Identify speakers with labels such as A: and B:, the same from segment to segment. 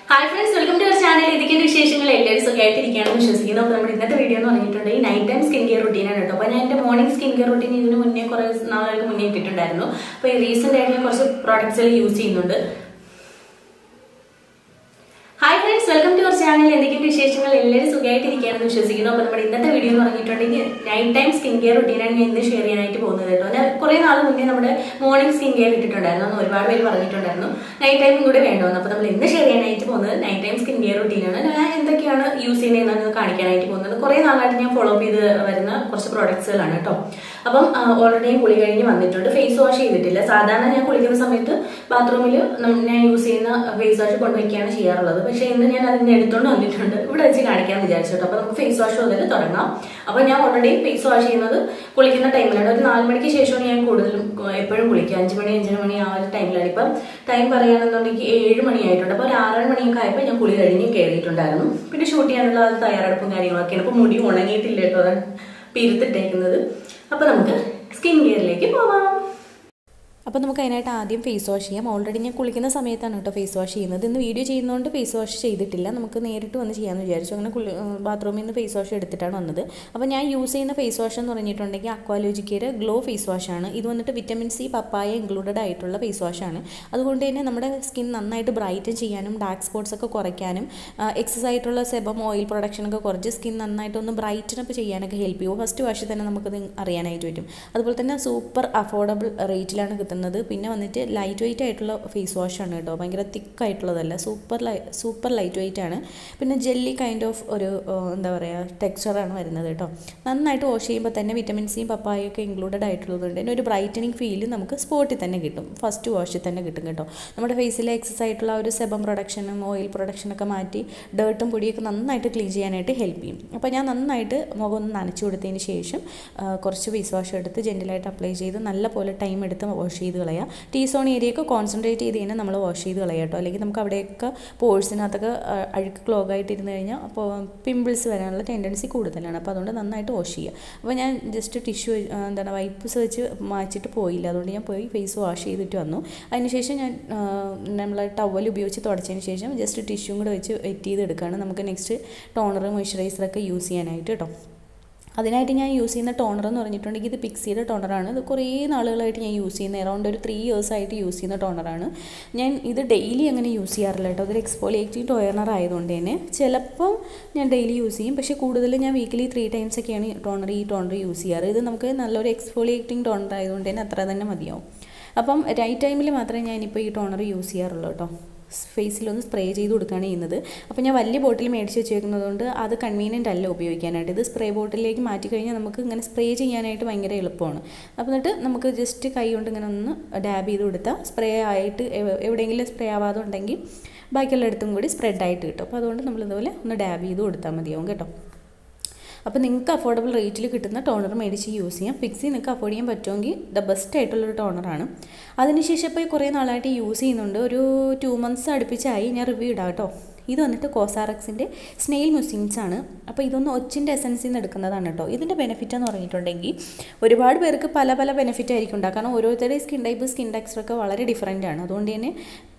A: hi friends welcome to our channel ഇതിന്റെ വിശേഷങ്ങൾ എല്ലാവരും സുഖമായിട്ടിരിക്കുകയാണെന്ന് വിശ്വസിക്കുന്നു അപ്പോൾ നമ്മുടെ ഇന്നത്തെ വീഡിയോ എന്ന് പറഞ്ഞിട്ടുണ്ടെങ്കിൽ നൈറ്റ് ടൈം സ്കിൻ കെയർ റുട്ടീനാണ് കേട്ടോ അപ്പോൾ ഞാൻ എൻ്റെ മോർണിംഗ് സ്കിൻ കെയർ റുട്ടീൻ ഇതിന് മുന്നേ കുറേ നാളുകൾക്ക് മുന്നേ ഇട്ടിട്ടുണ്ടായിരുന്നു അപ്പോൾ ഈ റീസെൻ്റ് ആയിട്ട് ഞാൻ കുറച്ച് പ്രോഡക്ട്സുകൾ യൂസ് ചെയ്യുന്നുണ്ട് hi friends welcome to our channel എന്തൊക്കെയാണ് വിശേഷങ്ങൾ എല്ലാവരും സുഖമായിട്ടിരിക്കുകയാണെന്ന് വിശ്വസിക്കുന്നു അപ്പോൾ നമ്മുടെ ഇന്നത്തെ വീഡിയോ എന്ന് പറഞ്ഞിട്ടുണ്ടെങ്കിൽ നൈറ്റ് ടൈം സ്കിൻ കെയർ റുട്ടീനാണ് ഞാൻ ഇന്ന് ഷെയർ ചെയ്യാനായിട്ട് പോകുന്നത് കേട്ടോ ഞാൻ കുറേ നാൾ മുന്നേ നമ്മുടെ മോർണിംഗ് സ്കിൻ കെയർ ഇട്ടിട്ടുണ്ടായിരുന്നു അന്ന് ഒരുപാട് പേര് പറഞ്ഞിട്ടുണ്ടായിരുന്നു നൈറ്റ് ടൈമും കൂടെ വേണമെന്ന് അപ്പോൾ നമ്മൾ ഇന്ന് ഷെയർ ചെയ്യാനായിട്ട് പോകുന്നത് നൈറ്റ് ടൈം സ്കിൻ കെയർ റുട്ടീനാണ് ഞാൻ എന്തൊക്കെയാണ് യൂസ് ചെയ്യുന്നതെന്ന് കാണിക്കാനായിട്ട് പോകുന്നത് കുറേ നാളായിട്ട് ഞാൻ ഫോളോ അപ്പ് ചെയ്ത് വരുന്ന കുറച്ച് പ്രോഡക്ട്സുകളാണ് കേട്ടോ അപ്പം ഓൾറെഡി കുളി കഴിഞ്ഞ് വന്നിട്ടുണ്ട് ഫേസ് വാഷ് ചെയ്തിട്ടില്ല സാധാരണ ഞാൻ കുളിക്കുന്ന സമയത്ത് ബാത്റൂമിൽ ഞാൻ യൂസ് ചെയ്യുന്ന ഫേസ് വാഷ് കൊണ്ടുവയ്ക്കുകയാണ് ചെയ്യാറുള്ളത് പക്ഷേ ഇന്ന് ഞാൻ അതിന് എടുത്തോണ്ട് വന്നിട്ടുണ്ട് ഇവിടെ വെച്ച് കാണിക്കാമെന്ന് വിചാരിച്ചിട്ട് അപ്പോൾ നമുക്ക് ഫേസ് വാഷ് മുതൽ തുടങ്ങാം അപ്പോൾ ഞാൻ ഓൾറെഡി ഫേസ് വാഷ് ചെയ്യുന്നത് കുളിക്കുന്ന ടൈമിലാണ് ഒരു നാല് മണിക്ക് ശേഷമാണ് ഞാൻ കൂടുതലും എപ്പോഴും കുളിക്കുക അഞ്ച് മണി അഞ്ചര മണി ആ ഒരു ടൈമിലാണ് ഇപ്പം ടൈം പറയുകയാണെന്നുണ്ടെങ്കിൽ ഏഴ് മണിയായിട്ടുണ്ട് അപ്പോൾ ഒരു ആറര മണിയൊക്കെ ആയപ്പോൾ ഞാൻ കുളി കഴിഞ്ഞ് കയറിയിട്ടുണ്ടായിരുന്നു പിന്നെ ഷൂട്ട് ചെയ്യാനുള്ള തയ്യാറെടുപ്പും കാര്യങ്ങളൊക്കെയാണ് ഇപ്പോൾ മുടി ഉണങ്ങിയിട്ടില്ല കേട്ടോ അതാണ് പിരുത്തിട്ടേക്കുന്നത് അപ്പോൾ നമുക്ക് സ്കിൻ കെയറിലേക്ക് പോവാം
B: അപ്പോൾ നമുക്ക് അതിനായിട്ട് ആദ്യം ഫേസ് വാഷ് ചെയ്യാം ഓൾറെഡി ഞാൻ കുളിക്കുന്ന സമയത്താണ് കേട്ടോ ഫേസ് വാഷ് ചെയ്യുന്നത് ഇന്ന് വീഡിയോ ചെയ്യുന്നതുകൊണ്ട് ഫേസ് വാഷ് ചെയ്തിട്ടില്ല നമുക്ക് നേരിട്ട് വന്ന് ചെയ്യാമെന്ന് വിചാരിച്ചു അങ്ങനെ കുളി ബാത്റൂമിൽ നിന്ന് ഫേസ് വാഷ് എടുത്തിട്ടാണ് വന്നത് അപ്പോൾ ഞാൻ യൂസ് ചെയ്യുന്ന ഫേസ് വാഷ് എന്ന് പറഞ്ഞിട്ടുണ്ടെങ്കിൽ അക്വാലോജിക്കയുടെ ഗ്ലോ ഫേസ് വാഷാണ് ഇത് വന്നിട്ട് വിറ്റമിൻ സി പപ്പായ ഇൻക്ലൂഡഡ് ആയിട്ടുള്ള ഫേസ് വാഷാണ് അതുകൊണ്ട് തന്നെ നമ്മുടെ സ്കിൻ നന്നായിട്ട് ബ്രൈറ്റൻ ചെയ്യാനും ഡാർക്ക് സ്പോട്ട്സ് ഒക്കെ കുറയ്ക്കാനും എക്സസ് ആയിട്ടുള്ള സെബം ഓയിൽ പ്രൊഡക്ഷനൊക്കെ കുറച്ച് സ്കിൻ നന്നായിട്ടൊന്ന് ബ്രൈറ്റൻ അപ്പ് ചെയ്യാനൊക്കെ ഹെൽപ്പ് ചെയ്യും ഫസ്റ്റ് വാഷിൽ തന്നെ നമുക്കത് അറിയാനായിട്ട് പറ്റും അതുപോലെ തന്നെ സൂപ്പർ അഫോർഡബിൾ റേറ്റിലാണ് കിട്ടുന്നത് പിന്നെ വന്നിട്ട് ലൈറ്റ് വെയിറ്റ് ആയിട്ടുള്ള ഫേസ് വാഷാണ് കേട്ടോ ഭയങ്കര തിക്കായിട്ടുള്ളതല്ല സൂപ്പർ ലൈ സൂപ്പർ ലൈറ്റ് വെയിറ്റ് ആണ് പിന്നെ ജെല്ലി കൈൻഡ് ഓഫ് ഒരു എന്താ പറയുക ടെക്സ്ചറാണ് വരുന്നത് കേട്ടോ നന്നായിട്ട് വാഷ് ചെയ്യുമ്പോൾ തന്നെ വിറ്റമിൻ സിയും പപ്പായൊക്കെ ഇൻക്ലൂഡഡ് ആയിട്ടുള്ളതുകൊണ്ട് തന്നെ ഒരു ബ്രൈറ്റനിങ് ഫീൽ നമുക്ക് സ്പോട്ടിൽ തന്നെ കിട്ടും ഫസ്റ്റ് വാഷിൽ തന്നെ കിട്ടും കേട്ടോ നമ്മുടെ ഫേസിലെ എക്സസ് ആയിട്ടുള്ള ഒരു സെബം പ്രൊഡക്ഷനും ഓയിൽ പ്രൊഡക്ഷനൊക്കെ മാറ്റി ഡേർട്ടും പൊടിയൊക്കെ നന്നായിട്ട് ക്ലീൻ ചെയ്യാനായിട്ട് ഹെൽപ്പ് ചെയ്യും അപ്പോൾ ഞാൻ നന്നായിട്ട് മുഖം ഒന്ന് നനച്ചു കൊടുത്തതിന് ശേഷം കുറച്ച് ഫേസ് വാഷ് എടുത്ത് ജെൻറ്റലായിട്ട് അപ്ലൈ ചെയ്ത് നല്ല പോലെ ടൈം എടുത്ത് വാഷ് ചെയ്ത് കളയുക ടീ സോൺ ഏരിയയൊക്കെ കോൺസെൻട്രേറ്റ് ചെയ്ത് കഴിഞ്ഞാൽ നമ്മൾ വാഷ് ചെയ്ത് കളയാം കേട്ടോ അല്ലെങ്കിൽ നമുക്ക് അവിടെയൊക്കെ പോഴ്സിനകത്തൊക്കെ അഴുക്ക് ക്ലോഗ് ആയിട്ട് ഇരുന്ന് കഴിഞ്ഞാൽ അപ്പോൾ പിമ്പിൾസ് വരാനുള്ള ടെൻഡൻസി കൂടുതലാണ് അപ്പോൾ അതുകൊണ്ട് നന്നായിട്ട് വാഷ് ചെയ്യുക അപ്പോൾ ഞാൻ ജസ്റ്റ് ടിഷ്യൂ എന്താണ് വൈപ്പ്സ് വെച്ച് മാച്ചിട്ട് പോയില്ല അതുകൊണ്ട് ഞാൻ പോയി ഫേസ് വാഷ് ചെയ്തിട്ട് വന്നു അതിനുശേഷം ഞാൻ നമ്മൾ ടവൽ ഉപയോഗിച്ച് തുടച്ചതിന് ശേഷം ജസ്റ്റ് ടിഷ്യൂ കൂടെ വെച്ച് വെറ്റ് ചെയ്ത് എടുക്കുകയാണ് നമുക്ക് നെക്സ്റ്റ് ടോണർ മോയ്സ്ചറൈസറൊക്കെ യൂസ് ചെയ്യാനായിട്ട് കേട്ടോ അതിനായിട്ട് ഞാൻ യൂസ് ചെയ്യുന്ന ടോണർ എന്ന് പറഞ്ഞിട്ടുണ്ടെങ്കിൽ ഇത് പിക്സിയുടെ ടോണറാണ് ഇത് കുറേ നാളുകളായിട്ട് ഞാൻ യൂസ് ചെയ്യുന്ന അറൗണ്ട് ഒരു ത്രീ ഇയേഴ്സ് ആയിട്ട് യൂസ് ചെയ്യുന്ന ടോണറാണ് ഞാൻ ഇത് ഡെയിലി അങ്ങനെ യൂസ് ചെയ്യാറില്ല കേട്ടോ അതൊരു എക്സ്പോളിയേറ്റിംഗ് ടോണർ ആയതുകൊണ്ട് തന്നെ ചിലപ്പം ഞാൻ ഡെയിലി യൂസ് ചെയ്യും പക്ഷേ കൂടുതലും ഞാൻ വീക്കിലി ത്രീ ടൈംസ് ഒക്കെയാണ് ടോണർ ഈ ടോണർ യൂസ് ചെയ്യാറ് ഇത് നമുക്ക് നല്ലൊരു എക്സ്പോളിയേറ്റിംഗ് ടോണർ ആയതുകൊണ്ട് തന്നെ അത്ര തന്നെ മതിയാവും അപ്പം റൈറ്റ് ടൈമിൽ മാത്രമേ ഞാനിപ്പോൾ ഈ ടോണർ യൂസ് ചെയ്യാറുള്ളൂ കേട്ടോ ഫേസിലൊന്ന് സ്പ്രേ ചെയ്ത് കൊടുക്കുകയാണ് ചെയ്യുന്നത് അപ്പോൾ ഞാൻ വലിയ ബോട്ടിൽ മേടിച്ച് വെച്ചേക്കുന്നതുകൊണ്ട് അത് കൺവീനിയൻ്റ് അല്ല ഉപയോഗിക്കാനായിട്ട് ഇത് സ്പ്രേ ബോട്ടിലേക്ക് മാറ്റി കഴിഞ്ഞാൽ നമുക്ക് ഇങ്ങനെ സ്പ്രേ ചെയ്യാനായിട്ട് ഭയങ്കര എളുപ്പമാണ് അപ്പോൾ എന്നിട്ട് നമുക്ക് ജസ്റ്റ് കൈ കൊണ്ട് ഇങ്ങനെ ഒന്ന് ഡാബ് ചെയ്ത് കൊടുത്താൽ സ്പ്രേ ആയിട്ട് എവിടെയെങ്കിലും സ്പ്രേ ആവാതെ ഉണ്ടെങ്കിൽ ബാക്കിയുള്ള ഇടത്തും കൂടി സ്പ്രെഡായിട്ട് കിട്ടും അപ്പോൾ അതുകൊണ്ട് നമ്മൾ ഇതുപോലെ ഒന്ന് ഡാബ് ചെയ്ത് കൊടുത്താൽ മതിയാവും കേട്ടോ അപ്പോൾ നിങ്ങൾക്ക് അഫോർഡബിൾ റേറ്റിൽ കിട്ടുന്ന ടോണർ മേടിച്ച് യൂസ് ചെയ്യാം പിക്സി നിങ്ങൾക്ക് അഫോർഡ് ചെയ്യാൻ പറ്റുമെങ്കിൽ ദ ബെസ്റ്റ് ആയിട്ടുള്ളൊരു ടോണറാണ് അതിനുശേഷം ഇപ്പോൾ കുറേ നാളായിട്ട് യൂസ് ചെയ്യുന്നുണ്ട് ഒരു ടു മന്ത്സ് അടുപ്പിച്ചായി ഞാൻ റിവ്യൂ ഇടാം കേട്ടോ ഇത് വന്നിട്ട് കോസാറക്സിൻ്റെ സ്നെയിൽ മുസിൻസ് ആണ് അപ്പോൾ ഇതൊന്ന് ഒച്ചിൻ്റെ എസൻസിൽ നിന്ന് എടുക്കുന്നതാണ് കേട്ടോ ഇതിൻ്റെ ബെനിഫിറ്റ് എന്ന് പറഞ്ഞിട്ടുണ്ടെങ്കിൽ ഒരുപാട് പേർക്ക് പല പല ബെനിഫിറ്റ് ആയിരിക്കും ഉണ്ടാകും കാരണം ഓരോരുത്തരുടെയും സ്കിൻ ടൈപ്പ് സ്കിൻ ടെക്സ്ചറൊക്കെ വളരെ ഡിഫറെൻ്റ് ആണ് അതുകൊണ്ട് തന്നെ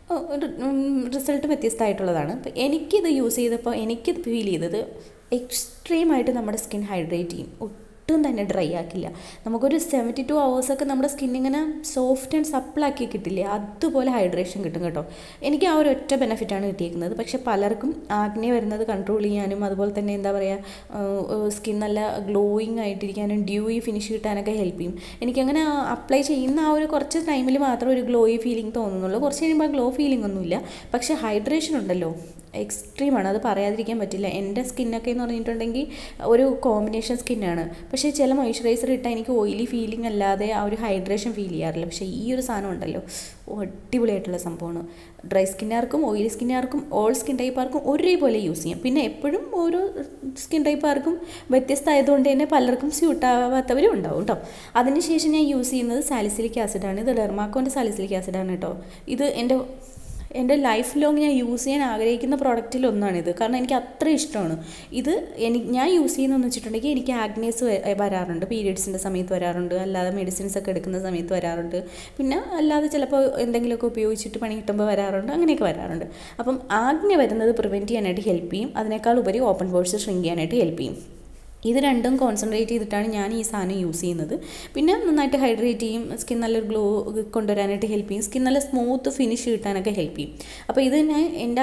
B: റിസൾട്ട് വ്യത്യസ്തമായിട്ടുള്ളതാണ് അപ്പോൾ എനിക്കിത് യൂസ് ചെയ്തപ്പോൾ എനിക്കിത് ഫീൽ ചെയ്തത് എക്സ്ട്രീമായിട്ട് നമ്മുടെ സ്കിൻ ഹൈഡ്രേറ്റ് ചെയ്യും ഒട്ടും തന്നെ ഡ്രൈ ആക്കില്ല നമുക്കൊരു സെവൻറ്റി ടു അവേഴ്സൊക്കെ നമ്മുടെ സ്കിൻ ഇങ്ങനെ സോഫ്റ്റ് ആൻഡ് സപ്പിളാക്കി കിട്ടില്ലേ അതുപോലെ ഹൈഡ്രേഷൻ കിട്ടും കേട്ടോ എനിക്ക് ആ ഒരു ഒറ്റ ബെനിഫിറ്റാണ് കിട്ടിയിരിക്കുന്നത് പക്ഷെ പലർക്കും ആഗ്നെ വരുന്നത് കൺട്രോൾ ചെയ്യാനും അതുപോലെ തന്നെ എന്താ പറയുക സ്കിൻ നല്ല ഗ്ലോയിങ് ആയിട്ടിരിക്കാനും ഡ്യൂയി ഫിനിഷ് കിട്ടാനൊക്കെ ഹെൽപ്പ് ചെയ്യും എനിക്കങ്ങനെ അപ്ലൈ ചെയ്യുന്ന ആ ഒരു കുറച്ച് ടൈമിൽ മാത്രം ഒരു ഗ്ലോയി ഫീലിംഗ് തോന്നുന്നുള്ളൂ കുറച്ച് കഴിയുമ്പോൾ ഗ്ലോ ഫീലിംഗ് ഒന്നുമില്ല പക്ഷേ ഹൈഡ്രേഷൻ ഉണ്ടല്ലോ എക്സ്ട്രീമാണ് അത് പറയാതിരിക്കാൻ പറ്റില്ല എൻ്റെ സ്കിന്നൊക്കെ എന്ന് പറഞ്ഞിട്ടുണ്ടെങ്കിൽ ഒരു കോമ്പിനേഷൻ സ്കിന്നാണ് പക്ഷേ ചില മോയ്സ്ചറൈസർ ഇട്ടാൽ എനിക്ക് ഓയിലി ഫീലിംഗ് അല്ലാതെ ആ ഒരു ഹൈഡ്രേഷൻ ഫീൽ ചെയ്യാറില്ല പക്ഷേ ഈ ഒരു സാധനം ഉണ്ടല്ലോ അടിപൊളിയായിട്ടുള്ള സംഭവമാണ് ഡ്രൈ സ്കിന്നുകാർക്കും ഓയിലി സ്കിന്നുകാർക്കും ഓൾ സ്കിൻ ടൈപ്പാർക്കും ഒരേപോലെ യൂസ് ചെയ്യാം പിന്നെ എപ്പോഴും ഓരോ സ്കിൻ ടൈപ്പാർക്കും വ്യത്യസ്തമായതുകൊണ്ട് തന്നെ പലർക്കും സ്യൂട്ട് ആവാത്തവരും ഉണ്ടാവും കേട്ടോ അതിനുശേഷം ഞാൻ യൂസ് ചെയ്യുന്നത് സാലിസിലിക് ആസിഡാണ് ഇത് ഡെർമാക്കോൻ്റെ സാലിസിലിക് ആസിഡാണ് കേട്ടോ ഇത് എൻ്റെ എൻ്റെ ലൈഫ് ലോങ് ഞാൻ യൂസ് ചെയ്യാൻ ആഗ്രഹിക്കുന്ന പ്രോഡക്റ്റിൽ ഒന്നാണിത് കാരണം എനിക്ക് അത്ര ഇഷ്ടമാണ് ഇത് എനിക്ക് ഞാൻ യൂസ് ചെയ്യുന്നതെന്ന് വെച്ചിട്ടുണ്ടെങ്കിൽ എനിക്ക് ആഗ്നേസ് വരാറുണ്ട് പീരിയഡ്സിൻ്റെ സമയത്ത് വരാറുണ്ട് അല്ലാതെ മെഡിസിൻസ് ഒക്കെ എടുക്കുന്ന സമയത്ത് വരാറുണ്ട് പിന്നെ അല്ലാതെ ചിലപ്പോൾ എന്തെങ്കിലുമൊക്കെ ഉപയോഗിച്ചിട്ട് പണി കിട്ടുമ്പോൾ വരാറുണ്ട് അങ്ങനെയൊക്കെ വരാറുണ്ട് അപ്പം ആഗ്ന വരുന്നത് പ്രിവെൻറ്റ് ചെയ്യാനായിട്ട് ഹെൽപ്പ് ചെയ്യും അതിനേക്കാൾ ഉപരി ഓപ്പൺ പോഴ്സ് ഷ്രിങ്ക് ചെയ്യാനായിട്ട് ഹെൽപ്പ് ചെയ്യും ഇത് രണ്ടും കോൺസെൻട്രേറ്റ് ചെയ്തിട്ടാണ് ഞാൻ ഈ സാധനം യൂസ് ചെയ്യുന്നത് പിന്നെ നന്നായിട്ട് ഹൈഡ്രേറ്റ് ചെയ്യും സ്കിൻ നല്ലൊരു ഗ്ലോ കൊണ്ടുവരാനായിട്ട് ഹെൽപ്പ് ചെയ്യും സ്കിൻ നല്ല സ്മൂത്ത് ഫിനിഷ് കിട്ടാനൊക്കെ ഹെൽപ്പ് ചെയ്യും അപ്പോൾ ഇത് ഞാൻ എൻ്റെ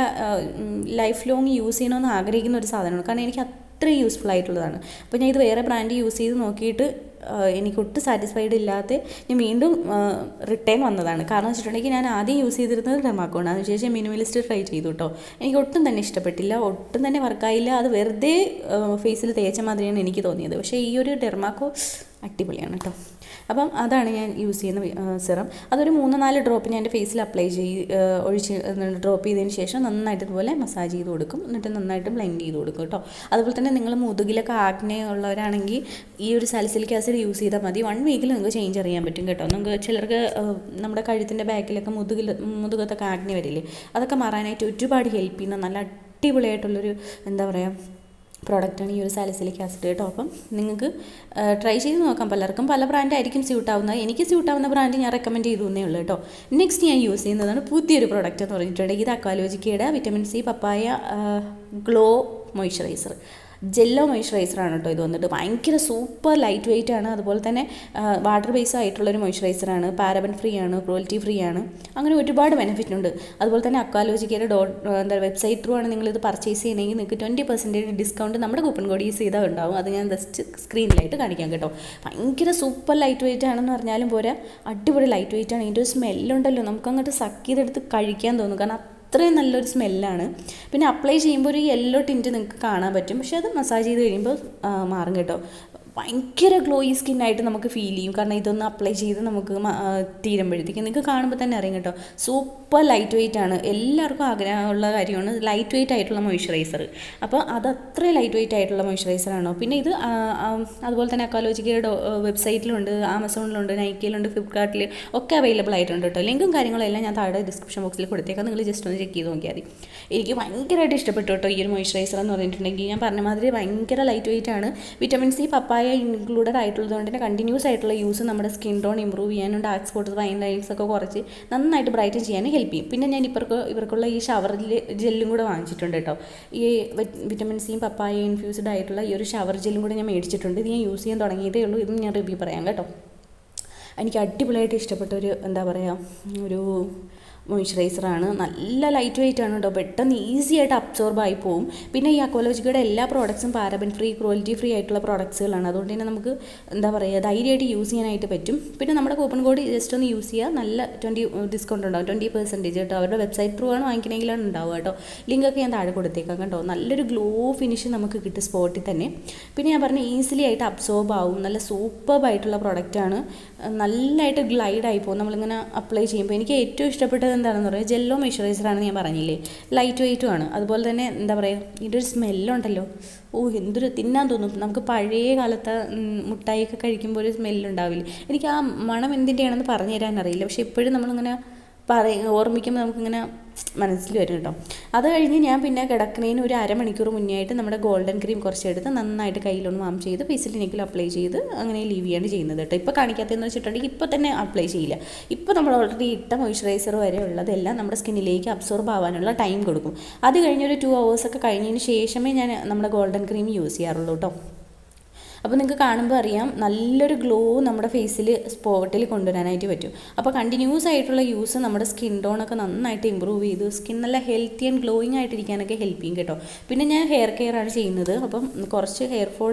B: ലൈഫ് ലോങ് യൂസ് ചെയ്യണമെന്ന് ആഗ്രഹിക്കുന്ന ഒരു സാധനമാണ് കാരണം എനിക്ക് അത്രയും യൂസ്ഫുൾ ആയിട്ടുള്ളതാണ് അപ്പോൾ ഞാൻ ഇത് വേറെ ബ്രാൻഡ് യൂസ് ചെയ്ത് നോക്കിയിട്ട് എനിക്ക് ഒട്ടും സാറ്റിസ്ഫൈഡ് ഇല്ലാതെ ഞാൻ വീണ്ടും റിട്ടേൺ വന്നതാണ് കാരണം വെച്ചിട്ടുണ്ടെങ്കിൽ ഞാൻ ആദ്യം യൂസ് ചെയ്തിരുന്നത് ഡെമാക്കോണ് അതിനുശേഷം മിനിമലിസ്റ്റ് ട്രൈ ചെയ്തു കേട്ടോ എനിക്ക് ഒട്ടും തന്നെ ഇഷ്ടപ്പെട്ടില്ല ഒട്ടും തന്നെ വർക്കായില്ല അത് വെറുതെ ഫേസിൽ തേച്ച മാതിരിയാണ് എനിക്ക് തോന്നിയത് പക്ഷേ ഈ ഒരു ഡെർമാക്കോ അടിപൊളിയാണ് കേട്ടോ അപ്പം അതാണ് ഞാൻ യൂസ് ചെയ്യുന്ന സിറം അതൊരു മൂന്ന് നാല് ഡ്രോപ്പ് ഞാൻ എൻ്റെ ഫേസിൽ അപ്ലൈ ചെയ്ത് ഒഴിച്ച് ഡ്രോപ്പ് ചെയ്തതിന് ശേഷം നന്നായിട്ട് ഇതുപോലെ മസാജ് ചെയ്ത് കൊടുക്കും എന്നിട്ട് നന്നായിട്ട് ബ്ലെൻഡ് ചെയ്ത് കൊടുക്കും കേട്ടോ അതുപോലെ തന്നെ നിങ്ങൾ മുതുകിലൊക്കെ ആഗ്നെ ഉള്ളവരാണെങ്കിൽ ഈ ഒരു സാലിസിലിക് ആസിഡ് യൂസ് ചെയ്താൽ മതി വൺ വീക്കിൽ നിങ്ങൾക്ക് ചേഞ്ച് അറിയാൻ പറ്റും കേട്ടോ നമുക്ക് ചിലർക്ക് നമ്മുടെ കഴുത്തിൻ്റെ ബാക്കിലൊക്കെ മുതുകിൽ മുതുകത്തൊക്കെ ആഗ്നെ വരില്ലേ അതൊക്കെ മാറാനായിട്ട് ഒരുപാട് ഹെൽപ്പ് ചെയ്യുന്ന നല്ല അടിപൊളിയായിട്ടുള്ളൊരു എന്താ പറയുക പ്രോഡക്റ്റാണ് ഈ ഒരു സാലിസിലിക് ആസിഡ് കേട്ടോ അപ്പം നിങ്ങൾക്ക് ട്രൈ ചെയ്ത് നോക്കാം പലർക്കും പല ബ്രാൻഡായിരിക്കും സ്യൂട്ട് ആവുന്നത് എനിക്ക് സ്യൂട്ട് ആവുന്ന ബ്രാൻഡ് ഞാൻ റെക്കമെൻഡ് ചെയ്തു എന്നേ ഉള്ളൂ കേട്ടോ നെക്സ്റ്റ് ഞാൻ യൂസ് ചെയ്യുന്നതാണ് പുതിയൊരു പ്രോഡക്റ്റ് എന്ന് പറഞ്ഞിട്ടുണ്ടെങ്കിൽ ഇത് അക്വാലോജിക്കയുടെ vitamin C papaya glow moisturiser ജെല്ലോ മോയ്സ്ചറൈസറാണ് കേട്ടോ ഇത് വന്നിട്ട് ഭയങ്കര സൂപ്പർ ലൈറ്റ് വെയിറ്റ് ആണ് അതുപോലെ തന്നെ വാട്ടർ ബേസ് ആയിട്ടുള്ളൊരു മോയ്സ്ചറൈസറാണ് പാരബൻ ഫ്രീ ആണ് ക്രൂവൽറ്റി ഫ്രീ ആണ് അങ്ങനെ ഒരുപാട് ബെനിഫിറ്റ് ഉണ്ട് അതുപോലെ തന്നെ അക്വാലോജിക്കയുടെ ഡോട്ട് എന്താ വെബ്സൈറ്റ് ത്രൂ ആണ് നിങ്ങളിത് പർച്ചേസ് ചെയ്യണമെങ്കിൽ നിങ്ങൾക്ക് ട്വൻറ്റി പെർസെൻറ്റേജ് ഡിസ്കൗണ്ട് നമ്മുടെ കൂപ്പൺ കോഡ് യൂസ് ചെയ്താൽ ഉണ്ടാവും അത് ഞാൻ ജസ്റ്റ് സ്ക്രീനിലായിട്ട് കാണിക്കാം കേട്ടോ ഭയങ്കര സൂപ്പർ ലൈറ്റ് വെയിറ്റ് ആണെന്ന് പറഞ്ഞാലും പോരാ അടിപൊളി ലൈറ്റ് വെയിറ്റ് ആണ് ഇതിൻ്റെ ഒരു സ്മെല്ലുണ്ടല്ലോ നമുക്കങ്ങോട്ട് സക്ക് ചെയ്തെടുത്ത് കഴിക്കാൻ തോന്നും കാരണം അത്രയും നല്ലൊരു സ്മെല്ലാണ് പിന്നെ അപ്ലൈ ചെയ്യുമ്പോൾ ഒരു യെല്ലോ ടിൻറ്റ് നിങ്ങൾക്ക് കാണാൻ പറ്റും പക്ഷേ അത് മസാജ് ചെയ്ത് കഴിയുമ്പോൾ മാറും കേട്ടോ ഭയങ്കര ഗ്ലോയി സ്കിന്നായിട്ട് നമുക്ക് ഫീൽ ചെയ്യും കാരണം ഇതൊന്ന് അപ്ലൈ ചെയ്ത് നമുക്ക് തീരുമ്പോഴത്തേക്കും നിങ്ങൾക്ക് കാണുമ്പോൾ തന്നെ അറിയാം കേട്ടോ സൂപ്പർ ലൈറ്റ് വെയിറ്റ് ആണ് എല്ലാവർക്കും ആഗ്രഹമുള്ള കാര്യമാണ് ലൈറ്റ് വെയിറ്റ് ആയിട്ടുള്ള മോയ്സ്ചറൈസർ അപ്പോൾ അത് അത്രയും ലൈറ്റ് വെയിറ്റ് ആയിട്ടുള്ള മോയ്സ്ചറൈസറാണോ പിന്നെ ഇത് അതുപോലെ തന്നെ അക്കോളജിക്കയുടെ വെബ്സൈറ്റിലുണ്ട് ആമസോണിലുണ്ട് നൈക്കയിലുണ്ട് ഫ്ലിപ്കാർട്ടിൽ ഒക്കെ അവൈലബിൾ ആയിട്ടുണ്ട് കേട്ടോ ലിങ്കും കാര്യങ്ങളും എല്ലാം ഞാൻ താഴെ ഡിസ്ക്രിപ്ഷൻ ബോക്സിൽ കൊടുത്തേക്കാം നിങ്ങൾ ജസ്റ്റ് ഒന്ന് ചെക്ക് ചെയ്ത് നോക്കിയാൽ മതി എനിക്ക് ഭയങ്കരമായിട്ട് ഇഷ്ടപ്പെട്ടു കേട്ടോ ഈ ഒരു മോയ്സ്ചറൈസർ എന്ന് പറഞ്ഞിട്ടുണ്ടെങ്കിൽ ഞാൻ പറഞ്ഞ മാതിരി ഭയങ്കര ലൈറ്റ് വെയിറ്റ് ആണ് വിറ്റമിൻ സി പപ്പായ ഇൻക്ലൂഡഡ് ആയിട്ടുള്ളത് കൊണ്ട് തന്നെ കണ്ടിന്യൂസ് ആയിട്ടുള്ള യൂസ് നമ്മുടെ സ്കിൻ ടോൺ ഇമ്പ്രൂവ് ചെയ്യാനും ഡാർക്ക് സ്പോട്ട്സ് ഫൈൻ ലൈൻസ് ഒക്കെ കുറച്ച് നന്നായിട്ട് ബ്രൈറ്റൻ ചെയ്യാനും ഹെൽപ്പ് ചെയ്യും പിന്നെ ഞാൻ ഇവർക്ക് ഇവർക്കുള്ള ഈ ഷവർ ജെല്ലും കൂടെ വാങ്ങിച്ചിട്ടുണ്ട് കേട്ടോ ഈ വിറ്റമിൻ സിയും പപ്പായ ഇൻഫ്യൂസ്ഡ് ആയിട്ടുള്ള ഈ ഒരു ഷവർ ജെല്ലും കൂടെ ഞാൻ മേടിച്ചിട്ടുണ്ട് ഇത് ഞാൻ യൂസ് ചെയ്യാൻ തുടങ്ങിയിട്ടേ ഉള്ളൂ ഇതും ഞാൻ റിവ്യൂ പറയാം കേട്ടോ എനിക്ക് അടിപൊളിയായിട്ട് ഇഷ്ടപ്പെട്ട ഒരു എന്താ പറയുക ഒരു മോയ്സ്ചറൈസറാണ് നല്ല ലൈറ്റ് വെയിറ്റ് ആണ് കേട്ടോ പെട്ടെന്ന് ഈസി ആയിട്ട് അബ്സോർബ് ആയി പോകും പിന്നെ ഈ അക്കോളജിക്കയുടെ എല്ലാ പ്രോഡക്ട്സും പാരബൻ ഫ്രീ ക്വാളിറ്റി ഫ്രീ ആയിട്ടുള്ള പ്രോഡക്ട്സുകളാണ് അതുകൊണ്ട് തന്നെ നമുക്ക് എന്താ പറയുക ധൈര്യമായിട്ട് യൂസ് ചെയ്യാനായിട്ട് പറ്റും പിന്നെ നമ്മുടെ കൂപ്പൺ കോഡ് ജസ്റ്റ് ഒന്ന് യൂസ് ചെയ്യുക നല്ല ട്വൻറ്റി ഡിസ്കൗണ്ട് ഉണ്ടാവും ട്വൻറ്റി പെർസെൻറ്റേജ് കേട്ടോ അവരുടെ വെബ്സൈറ്റ് ത്രൂ ആണ് വാങ്ങിക്കണമെങ്കിലാണ് ഉണ്ടാവുക കേട്ടോ ലിങ്കൊക്കെ ഞാൻ താഴെ കൊടുത്തേക്കാം കേട്ടോ നല്ലൊരു ഗ്ലോ ഫിനിഷ് നമുക്ക് കിട്ടും സ്പോട്ടിൽ തന്നെ പിന്നെ ഞാൻ പറഞ്ഞ ഈസിലി ആയിട്ട് അബ്സോർബ് ആവും നല്ല സൂപ്പർബ് ആയിട്ടുള്ള പ്രോഡക്റ്റാണ് നല്ലതായിട്ട് ഗ്ലൈഡ് ആയി പോകും നമ്മളിങ്ങനെ അപ്ലൈ ചെയ്യുമ്പോൾ എനിക്ക് ഏറ്റവും ഇഷ്ടപ്പെട്ടത് എന്താണെന്ന് പറയുക ജെല്ലോ മോയ്സ്ചറൈസറാണെന്ന് ഞാൻ പറഞ്ഞില്ലേ ലൈറ്റ് വെയിറ്റും ആണ് അതുപോലെ തന്നെ എന്താ പറയുക ഇതിൻ്റെ ഒരു സ്മെല്ലുണ്ടല്ലോ ഓ എന്തൊരു തിന്നാൻ തോന്നും നമുക്ക് പഴയ കാലത്തെ മുട്ടായിയൊക്കെ കഴിക്കുമ്പോൾ ഒരു സ്മെല്ലുണ്ടാവില്ല എനിക്ക് ആ മണം എന്തിൻ്റെയാണെന്ന് പറഞ്ഞു തരാൻ അറിയില്ല പക്ഷെ ഇപ്പോഴും നമ്മളിങ്ങനെ പറയും ഓർമ്മിക്കുമ്പോൾ നമുക്കിങ്ങനെ മനസ്സിൽ വരും കേട്ടോ അത് കഴിഞ്ഞ് ഞാൻ പിന്നെ കിടക്കുന്നതിന് ഒരു അരമണിക്കൂർ മുന്നേ ആയിട്ട് നമ്മുടെ ഗോൾഡൻ ക്രീം കുറച്ചെടുത്ത് നന്നായിട്ട് കയ്യിലൊന്ന് വാം ചെയ്ത് ഫേസിൽ നെക്കിൽ അപ്ലൈ ചെയ്ത് അങ്ങനെ ലീവ് ചെയ്യാണ് ചെയ്യുന്നത് കേട്ടോ ഇപ്പോൾ കാണിക്കാത്തതെന്ന് വെച്ചിട്ടുണ്ടെങ്കിൽ ഇപ്പോൾ തന്നെ അപ്ലൈ ചെയ്യില്ല ഇപ്പോൾ നമ്മൾ ഓൾറെഡി ഇട്ട മോയ്സ്ചറൈസർ വരെ ഉള്ളതെല്ലാം നമ്മുടെ സ്കിന്നിലേക്ക് അബ്സോർബ് ആവാനുള്ള ടൈം കൊടുക്കും അത് കഴിഞ്ഞൊരു ടു ഒക്കെ കഴിഞ്ഞതിന് ശേഷമേ ഞാൻ നമ്മുടെ ഗോൾഡൻ ക്രീം യൂസ് ചെയ്യാറുള്ളൂ കേട്ടോ അപ്പോൾ നിങ്ങൾക്ക് കാണുമ്പോൾ അറിയാം നല്ലൊരു ഗ്ലോ നമ്മുടെ ഫേസിൽ സ്പോട്ടിൽ കൊണ്ടുവരാനായിട്ട് പറ്റും അപ്പോൾ കണ്ടിന്യൂസ് ആയിട്ടുള്ള യൂസ് നമ്മുടെ സ്കിൻ ടോണൊക്കെ നന്നായിട്ട് ഇമ്പ്രൂവ് ചെയ്ത് സ്കിൻ നല്ല ഹെൽത്തി ആൻഡ് ഗ്ലോയിങ് ആയിട്ടിരിക്കാനൊക്കെ ഹെൽപ്പ് ചെയ്യും കേട്ടോ പിന്നെ ഞാൻ ഹെയർ കെയർ ആണ് ചെയ്യുന്നത് അപ്പം കുറച്ച് ഹെയർ ഫോൾ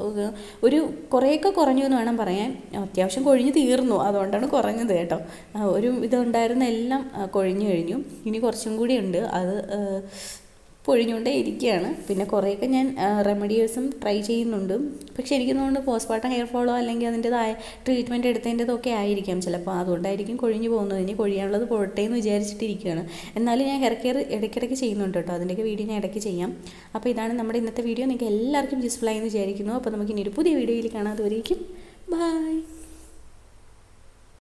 B: ഒരു കുറേയൊക്കെ കുറഞ്ഞു എന്ന് വേണം പറയാൻ അത്യാവശ്യം കൊഴിഞ്ഞ് തീർന്നു അതുകൊണ്ടാണ് കുറഞ്ഞത് കേട്ടോ ഒരു ഇതുണ്ടായിരുന്ന എല്ലാം കൊഴിഞ്ഞു കഴിഞ്ഞു ഇനി കുറച്ചും കൂടി ഉണ്ട് അത് പൊഴിഞ്ഞുകൊണ്ടേ ഇരിക്കുകയാണ് പിന്നെ കുറേയൊക്കെ ഞാൻ റെമഡീസും ട്രൈ ചെയ്യുന്നുണ്ട് പക്ഷേ എനിക്ക് തോന്നുന്നു പോസ്റ്റ്മോർട്ടം ഹെയർ ഫോളോ അല്ലെങ്കിൽ അതിൻ്റെതായ ട്രീറ്റ്മെൻറ്റ് എടുത്തതിൻ്റെതൊക്കെ ആയിരിക്കാം ചിലപ്പോൾ അതുകൊണ്ടായിരിക്കും കൊഴിഞ്ഞു പോകുന്നത് ഇനി കൊഴിയാനുള്ളത് പോട്ടെ എന്ന് വിചാരിച്ചിട്ടിരിക്കുകയാണ് എന്നാലും ഞാൻ ഹെയർ കെയർ ഇടയ്ക്കിടയ്ക്ക് ചെയ്യുന്നുണ്ട് കേട്ടോ അതിൻ്റെയൊക്കെ വീഡിയോ ഞാൻ ഇടയ്ക്ക് ചെയ്യാം അപ്പോൾ ഇതാണ് നമ്മുടെ ഇന്നത്തെ വീഡിയോ നിങ്ങൾക്ക് എല്ലാവർക്കും യൂസ്ഫുൾ ആയി എന്ന് വിചാരിക്കുന്നു അപ്പോൾ നമുക്ക് ഇനി ഒരു പുതിയ വീഡിയോയിൽ കാണാതെ വരേക്കും ബൈ